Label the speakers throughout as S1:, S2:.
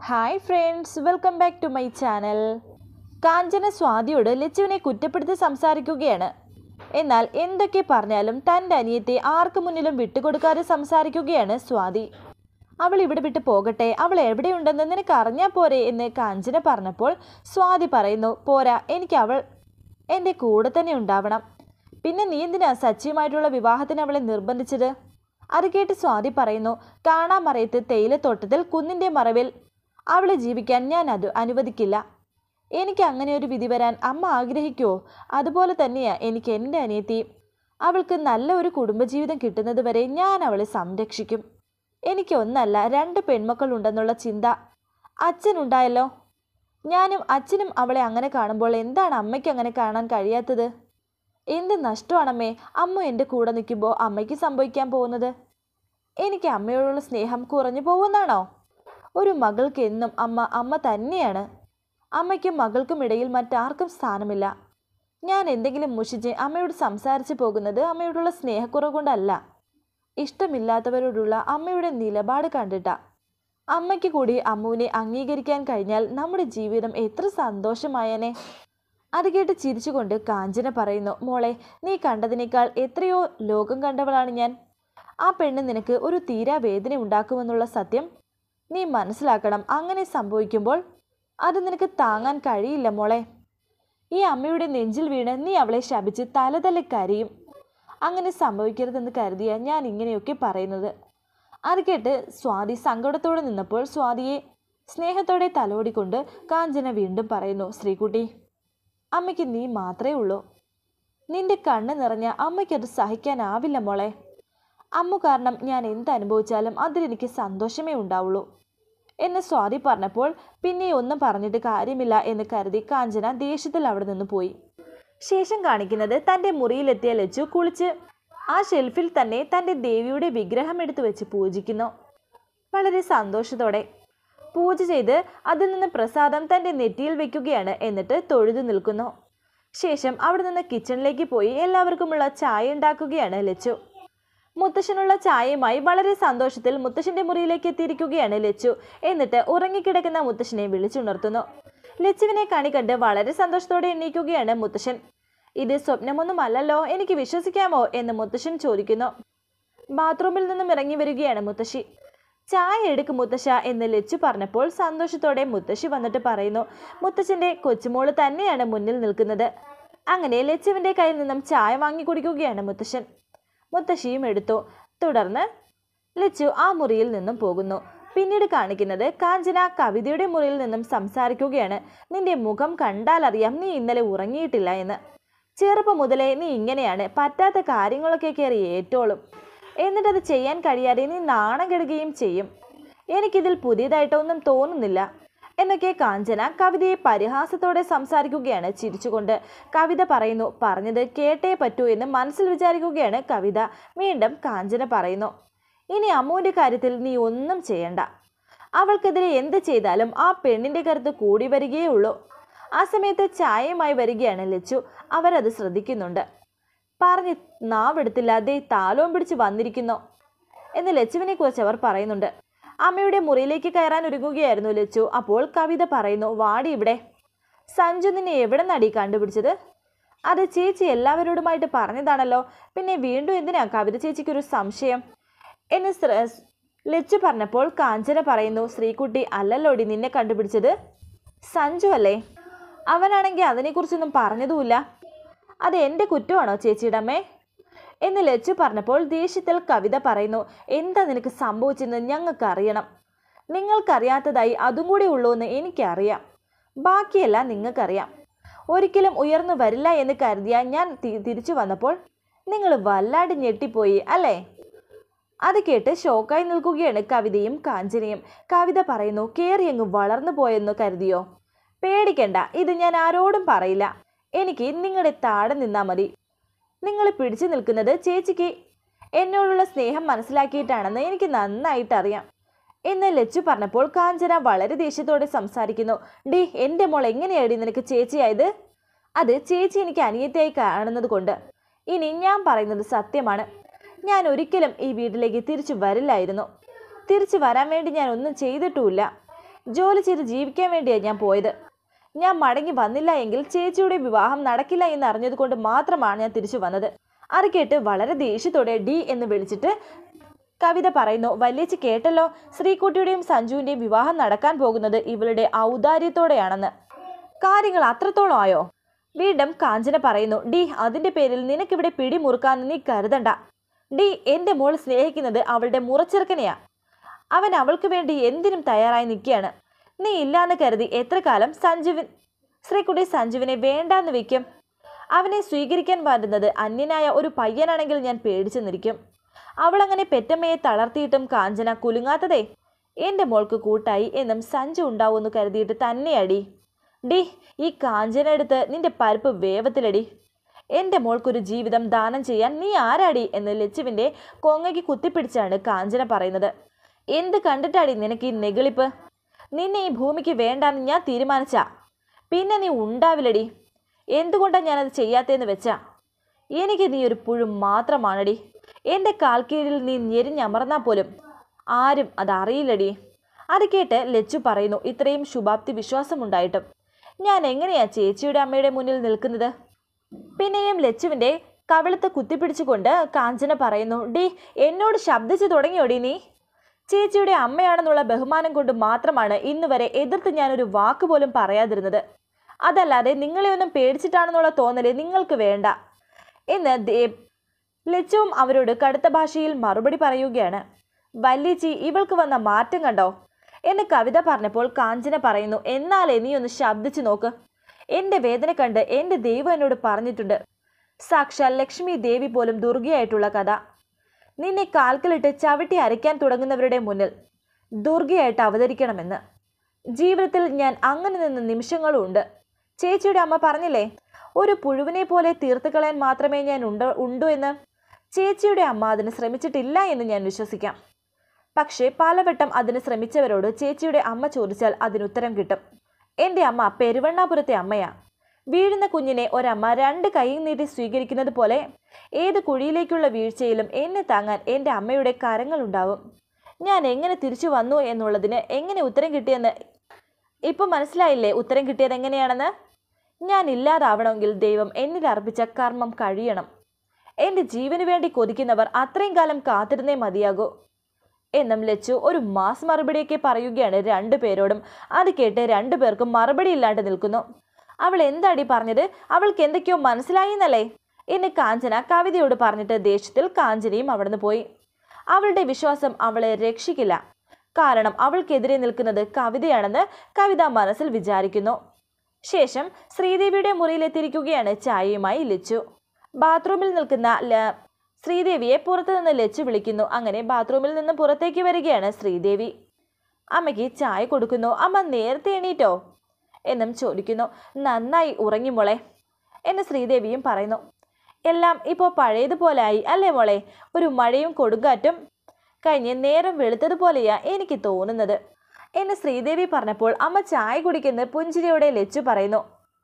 S1: hi friends welcome back to my channel Kanchana സ്വാതിയോട് ലച്ചുവിനെ കുറ്റപ്പെടുത്തി സംസാരിക്കുകയാണ് എന്നാൽ എന്തൊക്കെ പറഞ്ഞാലും തൻ്റെ അനിയത്തെ ആർക്കു മുന്നിലും വിട്ടുകൊടുക്കാതെ സംസാരിക്കുകയാണ് സ്വാതി അവൾ ഇവിടെ വിട്ട് പോകട്ടെ അവൾ എവിടെയുണ്ടെന്ന് നിനക്ക് അറിഞ്ഞാൽ പോരെ എന്ന് കാഞ്ചന പറഞ്ഞപ്പോൾ സ്വാതി പറയുന്നു പോരാ എനിക്ക് അവൾ എൻ്റെ കൂടെ തന്നെ ഉണ്ടാവണം പിന്നെ നീ എന്തിനാ സച്ചിയുമായിട്ടുള്ള വിവാഹത്തിന് അവളെ നിർബന്ധിച്ചത് അത് കേട്ട് സ്വാതി പറയുന്നു കാണാമറയത്ത് തേയിലത്തോട്ടത്തിൽ കുന്നിൻ്റെ മറവിൽ അവളെ ജീവിക്കാൻ ഞാൻ അത് അനുവദിക്കില്ല എനിക്ക് അങ്ങനെ ഒരു വിധി വരാൻ അമ്മ ആഗ്രഹിക്കുമോ അതുപോലെ തന്നെയാ എനിക്ക് എൻ്റെ അനിയത്തി അവൾക്ക് നല്ല ഒരു കുടുംബജീവിതം കിട്ടുന്നത് വരെ ഞാൻ അവളെ സംരക്ഷിക്കും എനിക്ക് ഒന്നല്ല രണ്ട് പെൺമക്കളുണ്ടെന്നുള്ള ചിന്ത അച്ഛനുണ്ടായല്ലോ ഞാനും അച്ഛനും അവളെ അങ്ങനെ കാണുമ്പോൾ എന്താണ് അമ്മയ്ക്ക് അങ്ങനെ കാണാൻ കഴിയാത്തത് എന്ത് നഷ്ടമാണമ്മേ അമ്മ എൻ്റെ കൂടെ നിൽക്കുമ്പോൾ അമ്മയ്ക്ക് സംഭവിക്കാൻ പോകുന്നത് എനിക്ക് അമ്മയോടുള്ള സ്നേഹം കുറഞ്ഞു പോകുന്നാണോ ഒരു മകൾക്ക് എന്നും അമ്മ അമ്മ തന്നെയാണ് അമ്മയ്ക്കും മകൾക്കും ഇടയിൽ മറ്റാർക്കും സ്ഥാനമില്ല ഞാൻ എന്തെങ്കിലും മുഷിച്ച് അമ്മയോട് സംസാരിച്ചു പോകുന്നത് അമ്മയോടുള്ള സ്നേഹക്കുറവ് കൊണ്ടല്ല ഇഷ്ടമില്ലാത്തവരോടുള്ള അമ്മയുടെ നിലപാട് കണ്ടിട്ടാ അമ്മയ്ക്ക് കൂടി അമ്മുവിനെ അംഗീകരിക്കാൻ കഴിഞ്ഞാൽ നമ്മുടെ ജീവിതം എത്ര സന്തോഷമായേനെ അത് കേട്ട് ചിരിച്ചുകൊണ്ട് കാഞ്ചന പറയുന്നു മോളെ നീ കണ്ടതിനേക്കാൾ എത്രയോ ലോകം കണ്ടവളാണ് ഞാൻ ആ പെണ്ണ് നിനക്ക് ഒരു തീരാ വേദന ഉണ്ടാക്കുമെന്നുള്ള സത്യം നീ മനസ്സിലാക്കണം അങ്ങനെ സംഭവിക്കുമ്പോൾ അത് നിനക്ക് താങ്ങാൻ കഴിയില്ല മോളെ ഈ അമ്മയുടെ നെഞ്ചിൽ വീണ് നീ അവളെ ശപിച്ച് തലതല്ലെ കരയും അങ്ങനെ സംഭവിക്കരുതെന്ന് കരുതിയ ഞാൻ ഇങ്ങനെയൊക്കെ പറയുന്നത് അത് കേട്ട് സ്വാതി സങ്കടത്തോടെ നിന്നപ്പോൾ സ്വാതിയെ സ്നേഹത്തോടെ തലോടിക്കൊണ്ട് കാഞ്ചന വീണ്ടും പറയുന്നു ശ്രീകുട്ടി അമ്മയ്ക്ക് നീ മാത്രമേ ഉള്ളൂ നിന്റെ കണ്ണ് നിറഞ്ഞ അമ്മയ്ക്കത് സഹിക്കാനാവില്ല മോളെ അമ്മു കാരണം ഞാൻ എന്ത് അനുഭവിച്ചാലും അതിലെനിക്ക് സന്തോഷമേ ഉണ്ടാവുള്ളൂ എന്ന് സ്വാതി പറഞ്ഞപ്പോൾ പിന്നെ ഒന്നും പറഞ്ഞിട്ട് കാര്യമില്ല എന്ന് കരുതി കാഞ്ചന ദേഷ്യത്തിൽ അവിടെ നിന്ന് പോയി ശേഷം കാണിക്കുന്നത് തൻ്റെ മുറിയിലെത്തിയ ലച്ചു കുളിച്ച് ആ ഷെൽഫിൽ തന്നെ തൻ്റെ ദേവിയുടെ വിഗ്രഹം എടുത്തു വെച്ച് പൂജിക്കുന്നു വളരെ സന്തോഷത്തോടെ പൂജ ചെയ്ത് അതിൽ നിന്ന് പ്രസാദം തൻ്റെ നെറ്റിയിൽ വെക്കുകയാണ് എന്നിട്ട് തൊഴുതു നിൽക്കുന്നു ശേഷം അവിടെ നിന്ന് കിച്ചണിലേക്ക് പോയി എല്ലാവർക്കുമുള്ള ചായ ഉണ്ടാക്കുകയാണ് ലച്ചു മുത്തശ്ശനുള്ള ചായയുമായി വളരെ സന്തോഷത്തിൽ മുത്തശ്ശന്റെ മുറിയിലേക്ക് എത്തിയിരിക്കുകയാണ് ലച്ചു എന്നിട്ട് ഉറങ്ങിക്കിടക്കുന്ന മുത്തശ്ശനെ വിളിച്ചുണർത്തുന്നു ലച്ചുവിനെ കണി കണ്ട് വളരെ സന്തോഷത്തോടെ എണ്ണീക്കുകയാണ് മുത്തശ്ശൻ ഇത് സ്വപ്നമൊന്നും അല്ലല്ലോ എനിക്ക് വിശ്വസിക്കാമോ എന്ന് മുത്തശ്ശൻ ചോദിക്കുന്നു ബാത്റൂമിൽ നിന്നും ഇറങ്ങി വരികയാണ് മുത്തശ്ശി ചായ എടുക്ക് മുത്തശ്ശ എന്ന് ലച്ചു പറഞ്ഞപ്പോൾ സന്തോഷത്തോടെ മുത്തശ്ശി വന്നിട്ട് പറയുന്നു മുത്തശ്ശന്റെ കൊച്ചുമോള് തന്നെയാണ് മുന്നിൽ നിൽക്കുന്നത് അങ്ങനെ ലച്ചുവിന്റെ കയ്യിൽ നിന്നും ചായ വാങ്ങി കുടിക്കുകയാണ് മുത്തശ്ശൻ മുത്തശ്ശിയും എടുത്തു തുടർന്ന് ലച്ചു ആ മുറിയിൽ നിന്നും പോകുന്നു പിന്നീട് കാണിക്കുന്നത് കാഞ്ചന കവിതയുടെ മുറിയിൽ നിന്നും സംസാരിക്കുകയാണ് നിന്റെ മുഖം കണ്ടാലറിയാം നീ ഇന്നലെ ഉറങ്ങിയിട്ടില്ല എന്ന് ചെറുപ്പം മുതലേ നീ ഇങ്ങനെയാണ് പറ്റാത്ത കാര്യങ്ങളൊക്കെ കയറി ഏറ്റോളും എന്നിട്ടത് ചെയ്യാൻ കഴിയാതെ നീ നാണം കെടുകയും ചെയ്യും എനിക്കിതിൽ പുതിയതായിട്ടൊന്നും തോന്നുന്നില്ല എന്നൊക്കെ കാഞ്ചന കവിതയെ പരിഹാസത്തോടെ സംസാരിക്കുകയാണ് ചിരിച്ചുകൊണ്ട് കവിത പറയുന്നു പറഞ്ഞത് കേട്ടേ പറ്റൂ എന്ന് മനസ്സിൽ വിചാരിക്കുകയാണ് കവിത വീണ്ടും കാഞ്ചന പറയുന്നു ഇനി അമ്മുവിൻ്റെ കാര്യത്തിൽ നീ ഒന്നും ചെയ്യണ്ട അവൾക്കെതിരെ എന്ത് ചെയ്താലും ആ പെണ്ണിൻ്റെ കരുത്ത് കൂടി വരികയേ ഉള്ളൂ ആ സമയത്ത് ചായയുമായി വരികയാണ് ലച്ചു അവരത് ശ്രദ്ധിക്കുന്നുണ്ട് പറഞ്ഞ് നാവെടുത്തില്ല ദേ താലോം പിടിച്ച് വന്നിരിക്കുന്നു എന്ന് ലച്ചുവിനെ കുറിച്ച് അവർ പറയുന്നുണ്ട് അമ്മയുടെ മുറിയിലേക്ക് കയറാൻ ഒരുങ്ങുകയായിരുന്നു ലച്ചു അപ്പോൾ കവിത പറയുന്നു വാടി ഇവിടെ സഞ്ജു നിന്നെ എവിടെ നടി കണ്ടുപിടിച്ചത് അത് ചേച്ചി എല്ലാവരോടുമായിട്ട് പറഞ്ഞതാണല്ലോ പിന്നെ വീണ്ടും എന്തിനാ കവിത ചേച്ചിക്കൊരു സംശയം എന്ന് ശ്ര- ലച്ചു പറഞ്ഞപ്പോൾ കാഞ്ചന പറയുന്നു ശ്രീകുട്ടി അല്ലല്ലോടി നിന്നെ കണ്ടുപിടിച്ചത് സഞ്ജു അല്ലേ അവനാണെങ്കിൽ അതിനെക്കുറിച്ചൊന്നും പറഞ്ഞതുമില്ല അത് എൻ്റെ കുറ്റമാണോ ചേച്ചിയുടെ അമ്മേ എന്ന് ലച്ചു പറഞ്ഞപ്പോൾ ദേഷ്യത്തിൽ കവിത പറയുന്നു എന്താ നിനക്ക് സംഭവിച്ചെന്ന് ഞങ്ങൾക്ക് അറിയണം നിങ്ങൾക്കറിയാത്തതായി അതും കൂടി ഉള്ളൂ എന്ന് എനിക്കറിയാം ബാക്കിയെല്ലാം നിങ്ങൾക്കറിയാം ഒരിക്കലും ഉയർന്നു വരില്ല എന്ന് കരുതിയ ഞാൻ തി- തിരിച്ചു വന്നപ്പോൾ നിങ്ങൾ വല്ലാണ്ട് ഞെട്ടിപ്പോയി അല്ലേ അത് കേട്ട് ഷോക്കായി നിൽക്കുകയാണ് കവിതയും കാഞ്ചനയും കവിത പറയുന്നു കേറി അങ്ങ് വളർന്നു പോയെന്ന് കരുതിയോ പേടിക്കണ്ട ഇത് ഞാൻ ആരോടും പറയില്ല എനിക്ക് നിങ്ങളുടെ താഴെ നിന്നാൽ മതി നിങ്ങൾ പിടിച്ചു നിൽക്കുന്നത് ചേച്ചിക്ക് എന്നോടുള്ള സ്നേഹം മനസ്സിലാക്കിയിട്ടാണെന്ന് എനിക്ക് നന്നായിട്ട് അറിയാം എന്ന് ലച്ചു പറഞ്ഞപ്പോൾ കാഞ്ചന വളരെ ദേഷ്യത്തോടെ സംസാരിക്കുന്നു ഡി എൻ്റെ മോൾ എങ്ങനെയാടി നിനക്ക് ചേച്ചിയായത് അത് ചേച്ചി എനിക്ക് അനിയത്തിയായി കാണുന്നത് കൊണ്ട് ഇനി ഞാൻ പറയുന്നത് സത്യമാണ് ഞാൻ ഒരിക്കലും ഈ വീട്ടിലേക്ക് തിരിച്ചു വരില്ലായിരുന്നു തിരിച്ചു വരാൻ വേണ്ടി ഞാൻ ഒന്നും ചെയ്തിട്ടുമില്ല ജോലി ചെയ്ത് ജീവിക്കാൻ വേണ്ടിയാണ് ഞാൻ പോയത് ഞാൻ മടങ്ങി വന്നില്ല എങ്കിൽ ചേച്ചിയുടെ വിവാഹം നടക്കില്ല എന്ന് അറിഞ്ഞതുകൊണ്ട് മാത്രമാണ് ഞാൻ തിരിച്ചു വന്നത് അത് കേട്ട് വളരെ ദേഷ്യത്തോടെ ഡി എന്ന് വിളിച്ചിട്ട് കവിത പറയുന്നു വല്യേച്ചി കേട്ടല്ലോ ശ്രീകുട്ടിയുടെയും സഞ്ജുവിൻ്റെയും വിവാഹം നടക്കാൻ പോകുന്നത് ഇവളുടെ ഔദാര്യത്തോടെയാണെന്ന് കാര്യങ്ങൾ അത്രത്തോളം ആയോ വീണ്ടും കാഞ്ചന പറയുന്നു ഡി അതിൻ്റെ പേരിൽ നിനക്കിവിടെ പിടിമുറുക്കാൻ നീ കരുതണ്ട ഡി എൻ്റെ മോൾ സ്നേഹിക്കുന്നത് അവളുടെ മുറച്ചെറുക്കനെയാ അവൻ അവൾക്ക് വേണ്ടി എന്തിനും തയ്യാറായി നിൽക്കുകയാണ് നീ ഇല്ലാന്ന് കരുതി എത്ര കാലം സഞ്ജുവിൻ ശ്രീകുട്ടി സഞ്ജുവിനെ വേണ്ടാന്ന് വെക്കും അവനെ സ്വീകരിക്കാൻ വരുന്നത് അന്യനായ ഒരു പയ്യനാണെങ്കിൽ ഞാൻ പേടിച്ചു നിൽക്കും അവളങ്ങനെ പെറ്റമ്മയെ തളർത്തിയിട്ടും കാഞ്ചന കുലുങ്ങാത്തതേ എൻ്റെ മോൾക്ക് കൂട്ടായി എന്നും സഞ്ജു ഉണ്ടാവുമെന്ന് കരുതിയിട്ട് തന്നെയടി ഡി ഈ കാഞ്ചന എടുത്ത് നിന്റെ പരിപ്പ് വേവത്തിലടി എൻ്റെ മോൾക്കൊരു ജീവിതം ദാനം ചെയ്യാൻ നീ ആരാടി എന്ന് ലച്ചുവിൻ്റെ കൊങ്ങയ്ക്ക് കുത്തിപ്പിടിച്ചാണ് കാഞ്ചന പറയുന്നത് എന്ത് കണ്ടിട്ടാടി നിനക്ക് ഈ നെഗളിപ്പ് നിന്നെ ഈ ഭൂമിക്ക് വേണ്ടാന്ന് ഞാൻ തീരുമാനിച്ച പിന്നെ നീ ഉണ്ടാവില്ലടി എന്തുകൊണ്ടാണ് ഞാനത് ചെയ്യാത്തതെന്ന് വെച്ചാ എനിക്ക് നീ ഒരു പുഴു മാത്രമാണടി എൻ്റെ കാൽക്കീഴിൽ നീ ഞെരിഞ്ഞമർന്നാൽ പോലും ആരും അതറിയില്ലടി അത് കേട്ട് ലച്ചു പറയുന്നു ഇത്രയും ശുഭാപ്തി വിശ്വാസമുണ്ടായിട്ടും ഞാൻ എങ്ങനെയാ ചേച്ചിയുടെ അമ്മയുടെ മുന്നിൽ നിൽക്കുന്നത് പിന്നെയും ലച്ചുവിൻ്റെ കവിളത്ത് കുത്തിപ്പിടിച്ചുകൊണ്ട് കാഞ്ചന പറയുന്നു ഡി എന്നോട് ശബ്ദിച്ചു തുടങ്ങിയോടി നീ ചേച്ചിയുടെ അമ്മയാണെന്നുള്ള ബഹുമാനം കൊണ്ട് മാത്രമാണ് ഇന്ന് വരെ എതിർത്ത് ഞാനൊരു വാക്ക് പോലും പറയാതിരുന്നത് അതല്ലാതെ നിങ്ങളെ ഒന്നും പേടിച്ചിട്ടാണെന്നുള്ള തോന്നല് നിങ്ങൾക്ക് വേണ്ട എന്ന് ദേ- ലച്ചുവും അവരോട് കടുത്ത ഭാഷയിൽ മറുപടി പറയുകയാണ് വല്യച്ചി ഇവൾക്ക് വന്ന മാറ്റം കണ്ടോ എന്ന് കവിത പറഞ്ഞപ്പോൾ കാഞ്ചന പറയുന്നു എന്നാലേ നീ ഒന്ന് ശബ്ദിച്ചു നോക്ക് എൻ്റെ വേദന കണ്ട് എൻ്റെ ദൈവം എന്നോട് പറഞ്ഞിട്ടുണ്ട് സാക്ഷാൽ ലക്ഷ്മി ദേവി പോലും ദുർഗയായിട്ടുള്ള കഥ നിന്നെ കാൽക്കലിട്ട് ചവിട്ടി അരയ്ക്കാൻ തുടങ്ങുന്നവരുടെ മുന്നിൽ ദുർഗയായിട്ട് അവതരിക്കണമെന്ന് ജീവിതത്തിൽ ഞാൻ അങ്ങനെ നിന്ന നിമിഷങ്ങളും ഉണ്ട് ചേച്ചിയുടെ അമ്മ പറഞ്ഞില്ലേ ഒരു പുഴുവിനെ പോലെ തീർത്ത് കളയാൻ മാത്രമേ ഞാൻ ഉണ്ടോ ഉണ്ടു എന്ന് ചേച്ചിയുടെ അമ്മ അതിന് ശ്രമിച്ചിട്ടില്ല എന്ന് ഞാൻ വിശ്വസിക്കാം പക്ഷേ പലവട്ടം അതിന് ശ്രമിച്ചവരോട് ചേച്ചിയുടെ അമ്മ ചോദിച്ചാൽ അതിനുത്തരം കിട്ടും എൻ്റെ അമ്മ പെരുവണ്ണാപുരത്തെ അമ്മയാ വീഴുന്ന കുഞ്ഞിനെ ഒരമ്മ രണ്ട് കൈയും നീട്ടി സ്വീകരിക്കുന്നത് പോലെ ഏത് കുഴിയിലേക്കുള്ള വീഴ്ചയിലും എന്നെ താങ്ങാൻ എൻ്റെ അമ്മയുടെ കരങ്ങളുണ്ടാവും ഞാൻ എങ്ങനെ തിരിച്ചു വന്നു എന്നുള്ളതിന് എങ്ങനെ ഉത്തരം കിട്ടിയെന്ന് ഇപ്പം മനസ്സിലായില്ലേ ഉത്തരം കിട്ടിയത് എങ്ങനെയാണെന്ന് ഞാൻ ഇല്ലാതാവണമെങ്കിൽ ദൈവം എന്നിൽ അർപ്പിച്ച കർമ്മം കഴിയണം എൻ്റെ ജീവന് വേണ്ടി കൊതിക്കുന്നവർ അത്രയും കാലം കാത്തിരുന്നേ മതിയാകൂ എന്നും ലച്ചു ഒരു മാസ് മറുപടിയൊക്കെ പറയുകയാണ് രണ്ടു പേരോടും അത് കേട്ട് രണ്ടു പേർക്കും മറുപടി ഇല്ലാണ്ട് നിൽക്കുന്നു അവൾ എന്താടി പറഞ്ഞത് അവൾക്ക് എന്തൊക്കെയോ മനസ്സിലായി എന്നല്ലേ എന്ന് കാഞ്ചന കവിതയോട് പറഞ്ഞിട്ട് ദേഷ്യത്തിൽ കാഞ്ചനയും അവിടുന്ന് പോയി അവളുടെ വിശ്വാസം അവളെ രക്ഷിക്കില്ല കാരണം അവൾക്കെതിരെ നിൽക്കുന്നത് കവിതയാണെന്ന് കവിത മനസ്സിൽ വിചാരിക്കുന്നു ശേഷം ശ്രീദേവിയുടെ മുറിയിലെത്തിയിരിക്കുകയാണ് ചായയുമായി ലച്ചു ബാത്റൂമിൽ നിൽക്കുന്ന ല- ശ്രീദേവിയെ പുറത്തു നിന്ന് ലച്ചു വിളിക്കുന്നു അങ്ങനെ ബാത്റൂമിൽ നിന്ന് പുറത്തേക്ക് വരികയാണ് ശ്രീദേവി അമ്മയ്ക്ക് ചായ കൊടുക്കുന്നു അമ്മ നേരത്തെ എണീറ്റോ എന്നും ചോദിക്കുന്നു നന്നായി ഉറങ്ങി മോളെ എന്ന് ശ്രീദേവിയും പറയുന്നു എല്ലാം ഇപ്പോൾ പഴയതുപോലായി അല്ലേ മോളെ ഒരു മഴയും കൊടുങ്കാറ്റും കഴിഞ്ഞ് നേരം വെളുത്തതുപോലെയാ എനിക്ക് തോന്നുന്നത് എന്ന് ശ്രീദേവി പറഞ്ഞപ്പോൾ അമ്മ ചായ കുടിക്കുന്ന പുഞ്ചിരിയോടെ ലച്ചു പറയുന്നു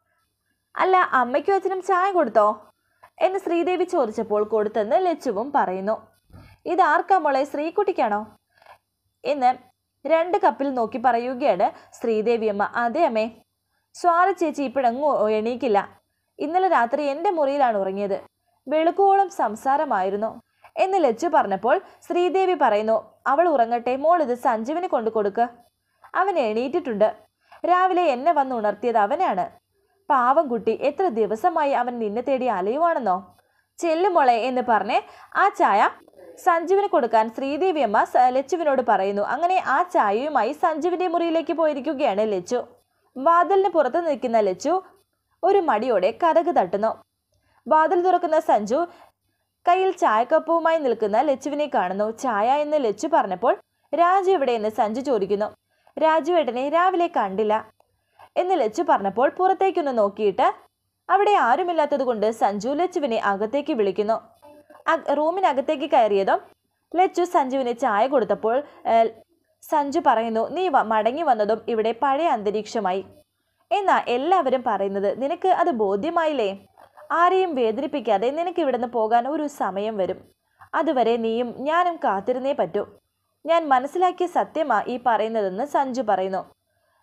S1: അല്ല അമ്മയ്ക്കും അച്ഛനും ചായ കൊടുത്തോ എന്ന് ശ്രീദേവി ചോദിച്ചപ്പോൾ കൊടുത്തെന്ന് ലച്ചുവും പറയുന്നു ഇതാർക്കാ മോളെ ശ്രീകുട്ടിക്കാണോ എന്ന് രണ്ട് കപ്പിൽ നോക്കി പറയുകയാണ് ശ്രീദേവി അമ്മ അതെ അമ്മേ സ്വാതി ചേച്ചി ഇപ്പോഴെങ്ങും എണീക്കില്ല ഇന്നലെ രാത്രി എൻ്റെ മുറിയിലാണ് ഉറങ്ങിയത് വെളുക്കോളം സംസാരമായിരുന്നു എന്ന് ലച്ചു പറഞ്ഞപ്പോൾ ശ്രീദേവി പറയുന്നു അവൾ ഉറങ്ങട്ടെ മോൾ ഇത് സഞ്ജീവിന് കൊണ്ടു കൊടുക്ക് അവൻ എണീറ്റിട്ടുണ്ട് രാവിലെ എന്നെ വന്ന് ഉണർത്തിയത് അവനാണ് പാവം കുട്ടി എത്ര ദിവസമായി അവൻ നിന്നെ തേടി അലയുവാണെന്നോ ചെല്ലുമോളെ എന്ന് പറഞ്ഞ് ആ ചായ സഞ്ജുവിന് കൊടുക്കാൻ ശ്രീദേവി അമ്മ സ- ലച്ചുവിനോട് പറയുന്നു അങ്ങനെ ആ ചായയുമായി സഞ്ജുവിന്റെ മുറിയിലേക്ക് പോയിരിക്കുകയാണ് ലച്ചു വാതിലിന് പുറത്ത് നിൽക്കുന്ന ലച്ചു ഒരു മടിയോടെ കഥക് തട്ടുന്നു വാതിൽ തുറക്കുന്ന സഞ്ജു കയ്യിൽ ചായക്കപ്പവുമായി നിൽക്കുന്ന ലച്ചുവിനെ കാണുന്നു ചായ എന്ന് ലച്ചു പറഞ്ഞപ്പോൾ രാജു എവിടെയെന്ന് സഞ്ജു ചോദിക്കുന്നു രാജു ഏട്ടനെ രാവിലെ കണ്ടില്ല എന്ന് ലച്ചു പറഞ്ഞപ്പോൾ പുറത്തേക്കൊന്ന് നോക്കിയിട്ട് അവിടെ ആരുമില്ലാത്തത് കൊണ്ട് സഞ്ജു ലച്ചുവിനെ അകത്തേക്ക് വിളിക്കുന്നു അ- റൂമിനകത്തേക്ക് കയറിയതും ലച്ചു സഞ്ജുവിന് ചായ കൊടുത്തപ്പോൾ ഏ, സഞ്ജു പറയുന്നു നീ വ- മടങ്ങി വന്നതും ഇവിടെ പഴയ അന്തരീക്ഷമായി എന്നാ എല്ലാവരും പറയുന്നത് നിനക്ക് അത് ബോധ്യമായില്ലേ ആരെയും വേദനിപ്പിക്കാതെ നിനക്ക് ഇവിടുന്ന് പോകാൻ ഒരു സമയം വരും അതുവരെ നീയും ഞാനും കാത്തിരുന്നേ പറ്റൂ ഞാൻ മനസ്സിലാക്കിയ സത്യമാ ഈ പറയുന്നതെന്ന് സഞ്ജു പറയുന്നു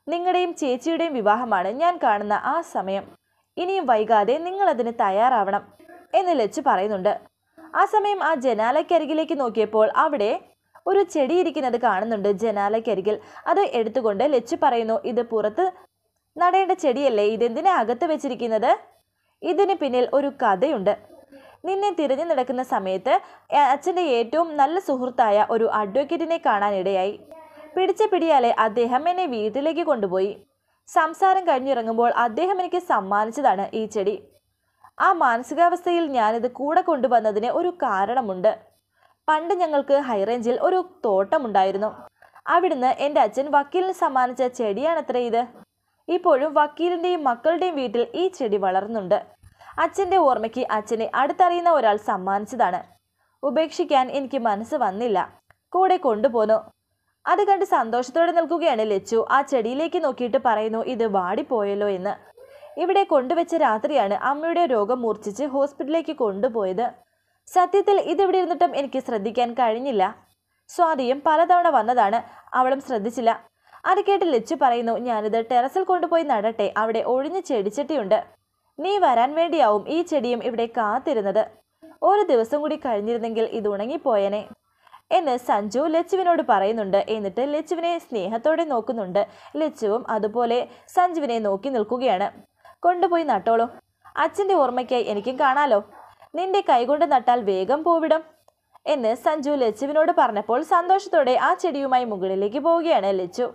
S1: നിങ്ങളുടെയും ചേച്ചിയുടെയും വിവാഹമാണ് ഞാൻ കാണുന്ന ആ സമയം ഇനിയും വൈകാതെ നിങ്ങൾ അതിന് തയ്യാറാവണം എന്ന് ലച്ചു പറയുന്നുണ്ട് ആ സമയം ആ ജനാലയ്ക്കരികിലേക്ക് നോക്കിയപ്പോൾ അവിടെ ഒരു ചെടി ഇരിക്കുന്നത് കാണുന്നുണ്ട് ജനാലയ്ക്കരികിൽ അത് എടുത്തുകൊണ്ട് ലച്ചു പറയുന്നു ഇത് പുറത്ത് നടേണ്ട ചെടിയല്ലേ ഇതെന്തിനാ അകത്ത് വെച്ചിരിക്കുന്നത് ഇതിന് പിന്നിൽ ഒരു കഥയുണ്ട് നിന്നെ തിരഞ്ഞു നടക്കുന്ന സമയത്ത് അ- അച്ഛൻ്റെ ഏറ്റവും നല്ല സുഹൃത്തായ ഒരു അഡ്വക്കേറ്റിനെ കാണാനിടയായി പിടിച്ച പിടിയാലെ അദ്ദേഹം എന്നെ വീട്ടിലേക്ക് കൊണ്ടുപോയി സംസാരം കഴിഞ്ഞിറങ്ങുമ്പോൾ അദ്ദേഹം എനിക്ക് സമ്മാനിച്ചതാണ് ഈ ചെടി ആ മാനസികാവസ്ഥയിൽ ഞാനിത് കൂടെ കൊണ്ടുവന്നതിന് ഒരു കാരണമുണ്ട് പണ്ട് ഞങ്ങൾക്ക് ഹൈറേഞ്ചിൽ ഒരു തോട്ടമുണ്ടായിരുന്നു അവിടുന്ന് എൻ്റെ അച്ഛൻ വക്കീലിന് സമ്മാനിച്ച ചെടിയാണത്രേ ഇത് ഇപ്പോഴും വക്കീലിൻ്റെയും മക്കളുടെയും വീട്ടിൽ ഈ ചെടി വളർന്നുണ്ട് അച്ഛൻ്റെ ഓർമ്മയ്ക്ക് അച്ഛനെ അടുത്തറിയുന്ന ഒരാൾ സമ്മാനിച്ചതാണ് ഉപേക്ഷിക്കാൻ എനിക്ക് മനസ്സ് വന്നില്ല കൂടെ കൊണ്ടുപോന്നു അത് കണ്ട് സന്തോഷത്തോടെ നിൽക്കുകയാണ് ലച്ചു ആ ചെടിയിലേക്ക് നോക്കിയിട്ട് പറയുന്നു ഇത് വാടിപ്പോയല്ലോ എന്ന് ഇവിടെ കൊണ്ടുവച്ച രാത്രിയാണ് അമ്മയുടെ രോഗം മൂർച്ഛിച്ച് ഹോസ്പിറ്റലിലേക്ക് കൊണ്ടുപോയത് സത്യത്തിൽ ഇതിവിടെ ഇരുന്നിട്ടും എനിക്ക് ശ്രദ്ധിക്കാൻ കഴിഞ്ഞില്ല സ്വാതിയും പലതവണ വന്നതാണ് അവളും ശ്രദ്ധിച്ചില്ല അത് കേട്ട് ലച്ചു പറയുന്നു ഞാനിത് ടെറസിൽ കൊണ്ടുപോയി നടട്ടെ അവിടെ ഒഴിഞ്ഞ ചെടിച്ചട്ടിയുണ്ട് നീ വരാൻ വേണ്ടിയാവും ഈ ചെടിയും ഇവിടെ കാത്തിരുന്നത് ഒരു ദിവസം കൂടി കഴിഞ്ഞിരുന്നെങ്കിൽ ഇത് ഉണങ്ങിപ്പോയനെ എന്ന് സഞ്ജു ലച്ചുവിനോട് പറയുന്നുണ്ട് എന്നിട്ട് ലച്ചുവിനെ സ്നേഹത്തോടെ നോക്കുന്നുണ്ട് ലച്ചുവും അതുപോലെ സഞ്ജുവിനെ നോക്കി നിൽക്കുകയാണ് കൊണ്ടുപോയി നട്ടോളൂ അച്ഛൻ്റെ ഓർമ്മയ്ക്കായി എനിക്കും കാണാലോ നിന്റെ കൈകൊണ്ട് നട്ടാൽ വേഗം പോവിടും എന്ന് സഞ്ജു ലച്ചുവിനോട് പറഞ്ഞപ്പോൾ സന്തോഷത്തോടെ ആ ചെടിയുമായി മുകളിലേക്ക് പോവുകയാണ് ലച്ചു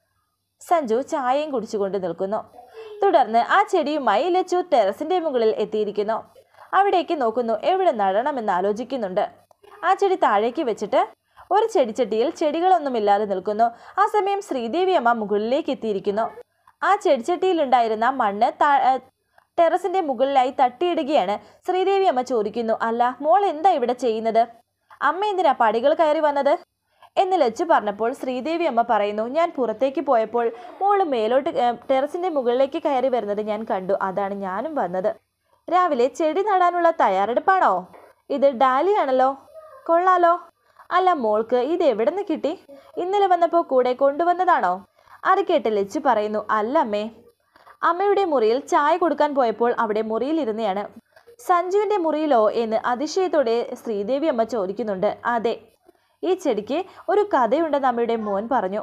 S1: സഞ്ജു ചായയും കുടിച്ചുകൊണ്ട് നിൽക്കുന്നു തുടർന്ന് ആ ചെടിയുമായി ലച്ചു ടെറസിന്റെ മുകളിൽ എത്തിയിരിക്കുന്നു അവിടേക്ക് നോക്കുന്നു എവിടെ നടണമെന്ന് ആലോചിക്കുന്നുണ്ട് ആ ചെടി താഴേക്ക് വെച്ചിട്ട് ഒരു ചെടിച്ചട്ടിയിൽ ചെടികളൊന്നുമില്ലാതെ നിൽക്കുന്നു ആ സമയം ശ്രീദേവി അമ്മ മുകളിലേക്ക് എത്തിയിരിക്കുന്നു ആ ചെടിച്ചട്ടിയിലുണ്ടായിരുന്ന മണ്ണ് താ- ഏ, ടെറസിന്റെ മുകളിലായി തട്ടിയിടുകയാണ് ശ്രീദേവി അമ്മ ചോദിക്കുന്നു അല്ല മോൾ എന്താ ഇവിടെ ചെയ്യുന്നത് അമ്മ എന്തിനാ പടികൾ കയറി വന്നത് എന്ന് ലച്ചു പറഞ്ഞപ്പോൾ ശ്രീദേവി അമ്മ പറയുന്നു ഞാൻ പുറത്തേക്ക് പോയപ്പോൾ മോള് മേലോട്ട് ഏ, ടെറസിന്റെ മുകളിലേക്ക് കയറി വരുന്നത് ഞാൻ കണ്ടു അതാണ് ഞാനും വന്നത് രാവിലെ ചെടി നടാനുള്ള തയ്യാറെടുപ്പാണോ ഇത് ഡാലിയാണല്ലോ കൊള്ളാലോ അല്ല മോൾക്ക് ഇത് എവിടെ നിന്ന് കിട്ടി ഇന്നലെ വന്നപ്പോൾ കൂടെ കൊണ്ടുവന്നതാണോ അത് കേട്ട് ലച്ചു പറയുന്നു അല്ല അമ്മേ അമ്മയുടെ മുറിയിൽ ചായ കൊടുക്കാൻ പോയപ്പോൾ അവിടെ മുറിയിൽ ഇരുന്നെയാണ് സഞ്ജുവിൻ്റെ മുറിയിലോ എന്ന് അതിശയത്തോടെ ശ്രീദേവി അമ്മ ചോദിക്കുന്നുണ്ട് അതെ ഈ ചെടിക്ക് ഒരു കഥയുണ്ടെന്ന് അമ്മയുടെ മോൻ പറഞ്ഞു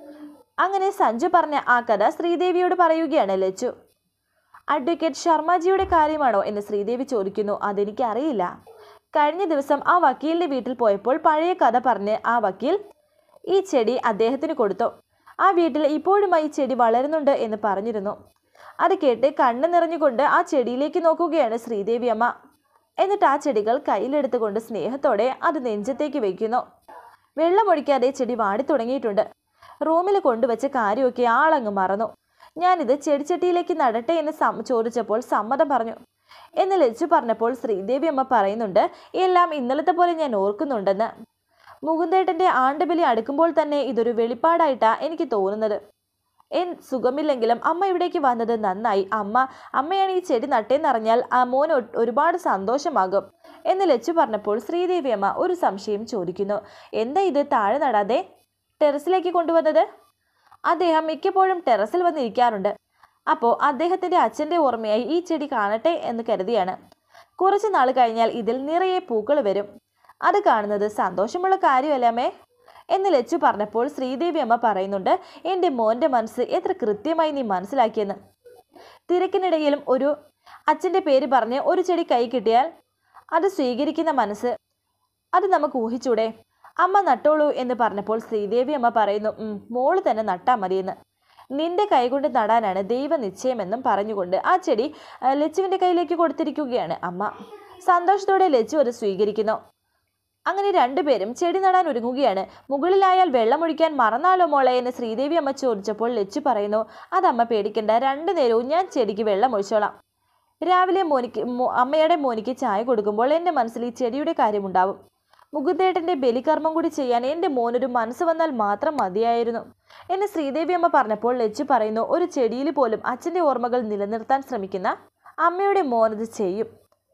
S1: അങ്ങനെ സഞ്ജു പറഞ്ഞ ആ കഥ ശ്രീദേവിയോട് പറയുകയാണ് ലച്ചു അഡ്വക്കേറ്റ് ശർമ്മജിയുടെ കാര്യമാണോ എന്ന് ശ്രീദേവി ചോദിക്കുന്നു അതെനിക്ക് അറിയില്ല കഴിഞ്ഞ ദിവസം ആ വക്കീലിൻ്റെ വീട്ടിൽ പോയപ്പോൾ പഴയ കഥ പറഞ്ഞ് ആ വക്കീൽ ഈ ചെടി അദ്ദേഹത്തിന് കൊടുത്തു ആ വീട്ടിൽ ഇപ്പോഴും ഈ ചെടി വളരുന്നുണ്ട് എന്ന് പറഞ്ഞിരുന്നു അത് കേട്ട് കണ്ണ് നിറഞ്ഞുകൊണ്ട് ആ ചെടിയിലേക്ക് നോക്കുകയാണ് ശ്രീദേവി അമ്മ എന്നിട്ട് ആ ചെടികൾ കയ്യിലെടുത്തുകൊണ്ട് സ്നേഹത്തോടെ അത് നെഞ്ചത്തേക്ക് വയ്ക്കുന്നു വെള്ളമൊഴിക്കാതെ ചെടി വാടി തുടങ്ങിയിട്ടുണ്ട് റൂമിൽ കൊണ്ടുവച്ച കാര്യമൊക്കെ ആളങ്ങ് മറന്നു ഞാനിത് ചെടിച്ചട്ടിയിലേക്ക് നടട്ടെ എന്ന് സം ചോദിച്ചപ്പോൾ സമ്മതം പറഞ്ഞു എന്ന് ലച്ചു പറഞ്ഞപ്പോൾ ശ്രീദേവി അമ്മ പറയുന്നുണ്ട് എല്ലാം ഇന്നലത്തെ പോലെ ഞാൻ ഓർക്കുന്നുണ്ടെന്ന് മുകുന്ദേട്ടൻ്റെ ആണ്ടുബലി അടുക്കുമ്പോൾ തന്നെ ഇതൊരു വെളിപ്പാടായിട്ടാ എനിക്ക് തോന്നുന്നത് എൻ സുഖമില്ലെങ്കിലും അമ്മ ഇവിടേക്ക് വന്നത് നന്നായി അമ്മ അമ്മയാണ് ഈ ചെടി നട്ടേന്നറിഞ്ഞാൽ ആ മോൻ ഒ- ഒരുപാട് സന്തോഷമാകും എന്ന് ലച്ചു പറഞ്ഞപ്പോൾ ശ്രീദേവി അമ്മ ഒരു സംശയം ചോദിക്കുന്നു എന്താ ഇത് താഴെ നടാതെ ടെറസിലേക്ക് കൊണ്ടുവന്നത് അദ്ദേഹം മിക്കപ്പോഴും ടെറസിൽ വന്നിരിക്കാറുണ്ട് അപ്പോൾ അദ്ദേഹത്തിൻ്റെ അച്ഛൻ്റെ ഓർമ്മയായി ഈ ചെടി കാണട്ടെ എന്ന് കരുതിയാണ് കുറച്ച് നാൾ കഴിഞ്ഞാൽ ഇതിൽ നിറയെ പൂക്കൾ വരും അത് കാണുന്നത് സന്തോഷമുള്ള കാര്യമല്ലേ അമ്മേ എന്ന് ലച്ചു പറഞ്ഞപ്പോൾ ശ്രീദേവി അമ്മ പറയുന്നുണ്ട് എൻ്റെ മോൻ്റെ മനസ്സ് എത്ര കൃത്യമായി നീ മനസ്സിലാക്കിയെന്ന് തിരക്കിനിടയിലും ഒരു അച്ഛൻ്റെ പേര് പറഞ്ഞ് ഒരു ചെടി കൈ കിട്ടിയാൽ അത് സ്വീകരിക്കുന്ന മനസ്സ് അത് നമുക്ക് ഊഹിച്ചൂടെ അമ്മ നട്ടോളൂ എന്ന് പറഞ്ഞപ്പോൾ ശ്രീദേവി അമ്മ പറയുന്നു "ഉം, മോള് തന്നെ നട്ടാ മതിയെന്ന് നിന്റെ കൈകൊണ്ട് നടാനാണ് ദൈവനിശ്ചയമെന്നും പറഞ്ഞുകൊണ്ട് ആ ചെടി ആ, ലച്ചുവിൻ്റെ കയ്യിലേക്ക് കൊടുത്തിരിക്കുകയാണ് അമ്മ സന്തോഷത്തോടെ ലച്ചു അത് സ്വീകരിക്കുന്നു അങ്ങനെ രണ്ടുപേരും ചെടി നടാൻ ഒരുങ്ങുകയാണ് മുകളിലായാൽ വെള്ളമൊഴിക്കാൻ മറന്നാലോ മോളെ എന്ന് ശ്രീദേവി അമ്മ ചോദിച്ചപ്പോൾ ലച്ചു പറയുന്നു അതമ്മ പേടിക്കണ്ട രണ്ടു നേരവും ഞാൻ ചെടിക്ക് വെള്ളം ഒഴിച്ചോളാം രാവിലെ മോനിക്ക് മോ- അമ്മയുടെ മോനിക്ക് ചായ കൊടുക്കുമ്പോൾ എൻ്റെ മനസ്സിൽ ഈ ചെടിയുടെ കാര്യമുണ്ടാവും മുകുന്ദേട്ടൻ്റെ ബലികർമ്മം കൂടി ചെയ്യാൻ എൻ്റെ മോനൊരു മനസ്സ് വന്നാൽ മാത്രം മതിയായിരുന്നു എന്ന് ശ്രീദേവി അമ്മ പറഞ്ഞപ്പോൾ ലച്ചു പറയുന്നു ഒരു ചെടിയിൽ പോലും അച്ഛൻ്റെ ഓർമ്മകൾ നിലനിർത്താൻ ശ്രമിക്കുന്ന അമ്മയുടെ മോനത് ചെയ്യും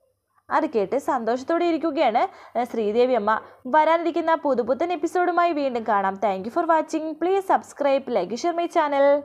S1: അത് കേട്ട് സന്തോഷത്തോടെ ഇരിക്കുകയാണ് ഏഹ്, ശ്രീദേവി അമ്മ വരാനിരിക്കുന്ന പുതുപുത്തൻ എപ്പിസോഡുമായി വീണ്ടും കാണാം thank you for watching please subscribe like share my channel